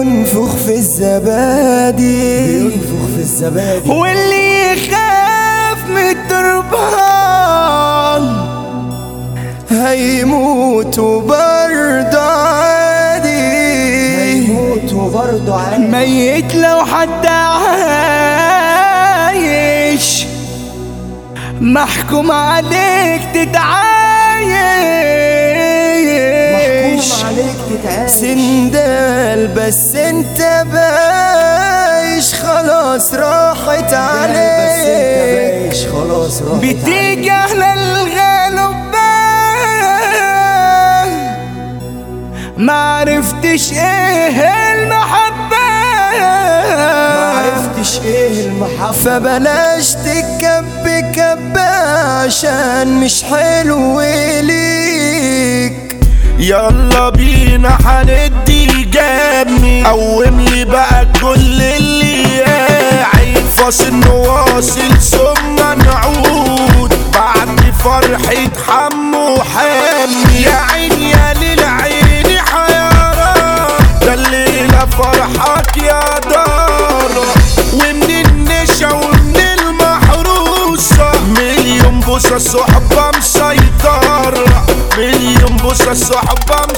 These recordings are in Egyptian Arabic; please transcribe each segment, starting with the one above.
بينفخ في الزبادي بينفخ في الزبادي واللي يخاف من التربان هيموت برضه عادي هيموت برضه عادي ميت لو حد عايش محكوم عليك تتعايش محكوم عليك تتعايش سندال بس انت بايش خلاص راحت عليك بس انت بايش خلاص راحت بتيجي على الغلبان ما عرفتش ايه المحبة معرفتش ايه المحبة فبلاش تكب كب عشان مش حلو ليك يلا بينا هندي جامي قوم لي بقى كل اللي قاعد فاصل نواصل ثم نعود بعد فرحة حمو حامي يا عين يا للعين حيارة ده الليلة فرحك يا دارة ومن النشا ومن المحروسة مليون بوسة صحبة مسيطرة مليون بوسة صحبة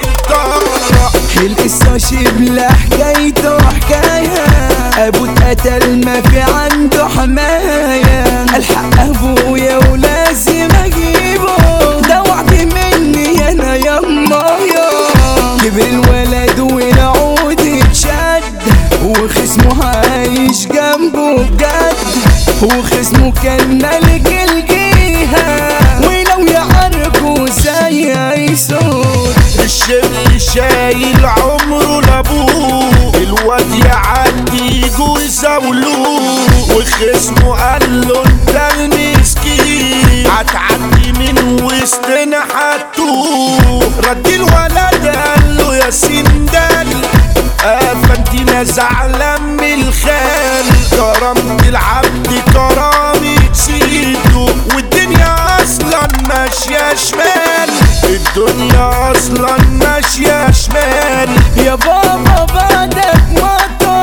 مسيطرة القصة شبل حكايته حكاية ابو اتقتل ما في عنده حماية الحق ابويا ولازم اجيبه ده وعد مني انا يمايا كبر الولد والعود اتشد وخصمه عايش جنبه بجد وخصمه كان ملك الجيهة ولو يعرفوا زي عيسون الشبل شايل عمره لابوه الواد يعدي جوز اولوه وخصمه قال له انت المسكين هتعدي من وسطنا حتوه رد الولد قال له يا سندال افندينا زعلان من الخال كرامة العبد كرامة سيده والدنيا اصلا ماشية شمال الدنيا اصلا ماشية شمال يا بابا بعدك ما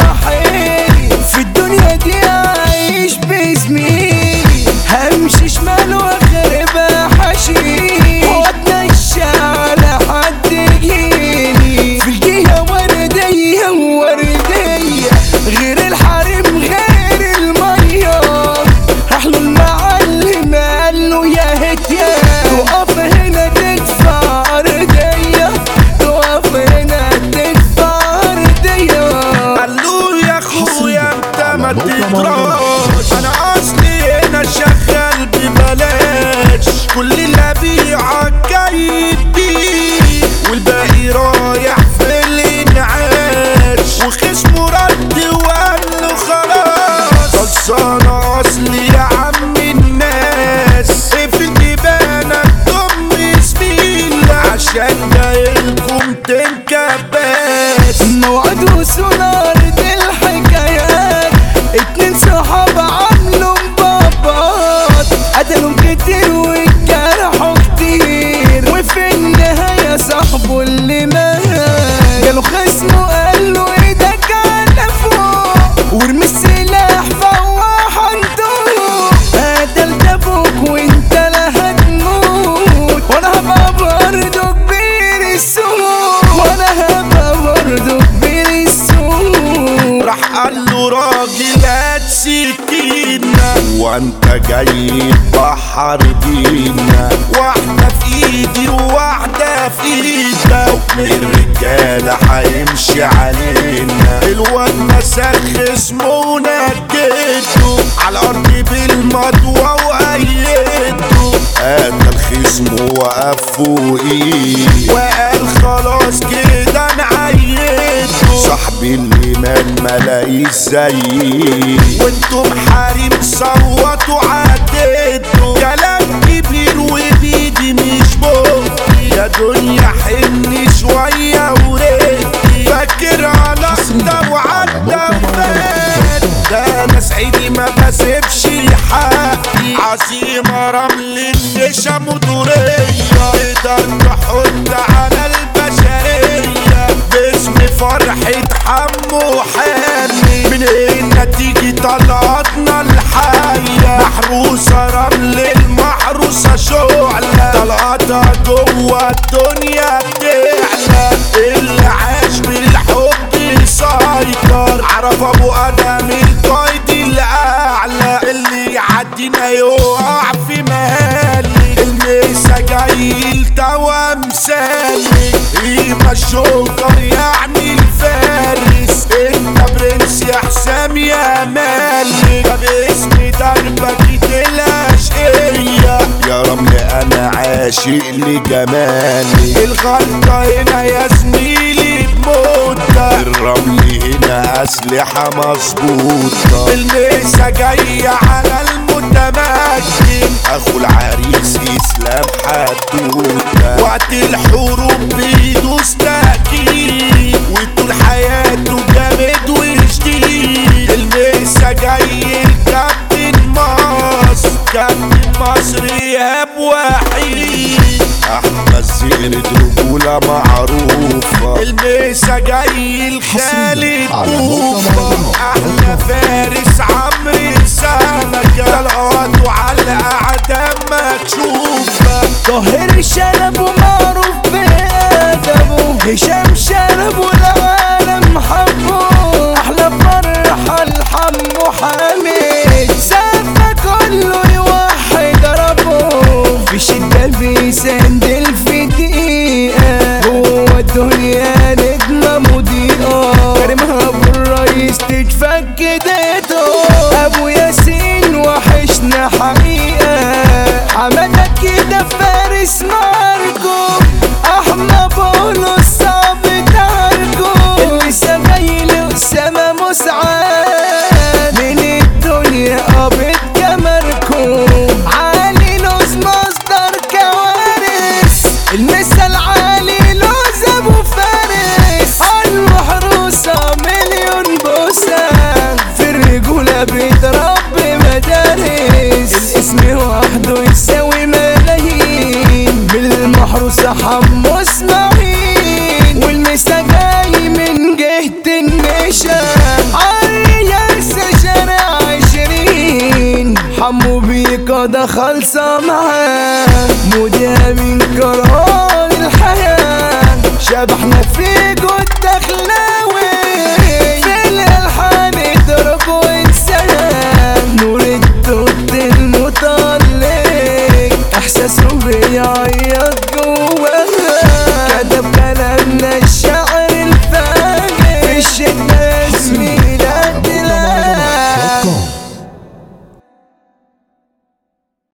طاحي في الدنيا دي عايش بزميلي همشي شمال واخربها حشيش واتنشى على حد يجيني في الجهة وردية وردية غير الحريم غير المية راحله المعلم قال له يا هتيا تقف هنا تدفع أرضية تقف هنا تدفع أرضية قال له يا اخويا انت ما تدراش انا اصلي هنا شغال ببلاش كل اللي ابيعك جايب بيه والباقي رايح في الانعاش وخصمه رد وقال له خلاص خلصانه اصلي يا عم الناس اقفل بيبانك ضم زميلك عشان جايلكم تنكباس موعد وصول أرض الحكايات اتنين صحاب عملوا مبابات قتلوا كتير واتجرحوا كتير وفي النهاية صاحبه اللي مات جاله خصمه قال له ايدك على فوق وارمي السلاح فواح عنده قتلت ابوك وانت لا هتموت وانا هبقى برضه كبير السوق وانا هبقى برضه كبير السوق راح قال له راجل هات سكينة وانت جاي تبحر بينا واحدة في ايدي وواحدة في ايدك الرجالة هيمشي علينا الواد مسخ اسمه نجده على الارض بالمضوى وقيده قتل خصمه وقف فوقيه وقال خلاص كده انا عيدته صاحبي اللي مات ملاقيش زيي وانتم حريم صوتوا عديتوا كلام كبير وبيدي مش بوقي يا دنيا حني شوية وريتي فاكر على ده وعدى وفات ده انا سعيدي ما بسيبش حقي عزيمة رمل النشا مدورية تقدر تحط على البشرية باسم فرح فرحة حمو حامي من هنا تيجي طلعتنا الحية محروسة رمل المحروسة شعلة طلعتها جوه الدنيا بتعلى اللي عاش بالحب يسيطر عرف ابو ادم القايد الاعلى اللي يعدينا يقع في مهالي الميسا جاي التوا مسالي قيمة الشوكر يعني الفارس انت برنس يا حسام يا مالك باسم دربك الاشقية يا رمل انا عاشق لجمالي الغلطة هنا يا زميلي بموتة الرمل هنا اسلحة مظبوطة الميسا جاية على المتمكن اخو العريس اسلام حدوتة وقت الحروب بيدوس تأكيد وطول حياته جامد وجديد الميسا جاي الكابتن مصر كابتن مصر ايهاب وحيد احمد زينة رجولة معروفة الميسا جاي الخالد على موقع طوفة مهرجانات. احلى فارس عمرو سمكة طلعاته على الاعدام مكشوفة طاهر الشنب ومعروف بأدبه هشام شنب والعالم حبه أحلى فرحة الحم حامد سقف كله يوحد ربه في شدة بيسندل في دقيقة هو الدنيا نجمة مضيئة كريمها أبو الرئيس تتفك ايديته أبو ياسين وحشنا حقيقة حمادك كده فارس ماركو احمد بولو الصعب تاركو اللي سجايل اسامه مسعد من الدنيا قابض كمركو علي لوز مصدر كوارث المثل علي لوز ابو فارس المحروسه مليون بوسه في الرجوله بيتربي مدارس الاسم وحده يساوي ملايين بالمحروسه حمو اسماعيل والمسا جاي من جهة النشا عالياس شارع عشرين حمو بيكا ده خالصة معاه مديا من كرهان الحياة شبحنا